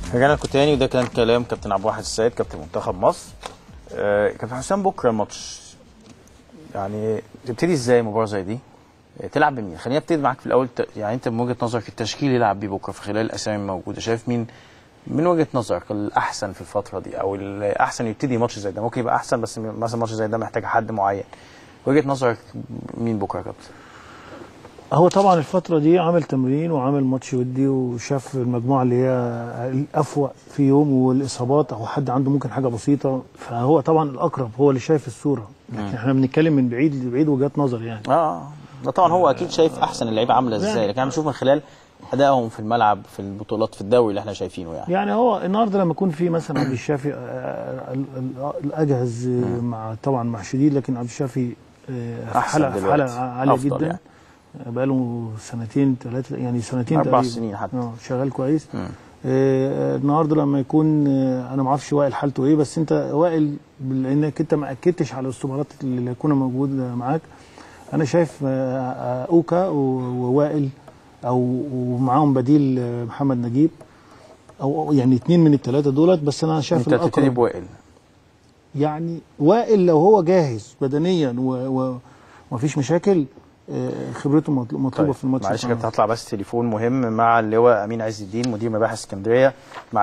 رجعنا لكم تاني وده كان كلام كابتن عبد الواحد السيد كابتن منتخب مصر آه، كابتن حسام بكره الماتش يعني تبتدي ازاي مباراه زي دي؟ آه، تلعب بمين؟ خلينا نبتدي معاك في الاول ت- يعني انت من وجهه نظرك التشكيل يلعب بيه بكره في خلال الاسامي الموجوده شايف مين من وجهه نظرك الاحسن في الفتره دي او الاحسن يبتدي ماتش زي ده ممكن يبقى احسن بس مثلا ماتش زي ده محتاج حد معين وجهه نظرك مين بكره يا كابتن؟ هو طبعا الفترة دي عامل تمرين وعامل ماتش ودي وشاف المجموعة اللي هي الأفوق في يوم والإصابات أو حد عنده ممكن حاجة بسيطة فهو طبعا الأقرب هو اللي شايف الصورة لكن احنا بنتكلم من بعيد لبعيد وجهات نظر يعني اه ده طبعا هو اكيد شايف احسن اللعيبه عامله ازاي يعني- لكن احنا بنشوف من خلال ادائهم في الملعب في البطولات في الدوري اللي احنا شايفينه يعني يعني هو النهارده لما يكون في مثلا عبد الشافي آه، ال- ال- الاجهز آه، مع طبعا مع شديد لكن عبد الشافي آه، في أحسن حاله في حاله دلوقتي. عاليه أفضل جدا يعني. آه، بقاله سنتين ثلاثه يعني سنتين أربع تقريبا سنين حتى. اه شغال كويس مم. آه، النهارده لما يكون آه، انا ما اعرفش وائل حالته ايه بس انت وائل لانك انت ما اكدتش على الاستمارات اللي هيكون موجود معاك انا شايف آه، آه، اوكا و- ووائل او ومعاهم بديل آه، محمد نجيب او يعني اثنين من الثلاثه دولت بس انا شايف انت تبتدي الاقرب بوائل يعني وائل لو هو جاهز بدنيا و- و- ومفيش مشاكل آه، خبرته مطل- مطلوبه في الماتش معلش يا القادم. كابتن هطلع بس تليفون مهم مع اللواء امين عز الدين مدير مباحث اسكندريه مع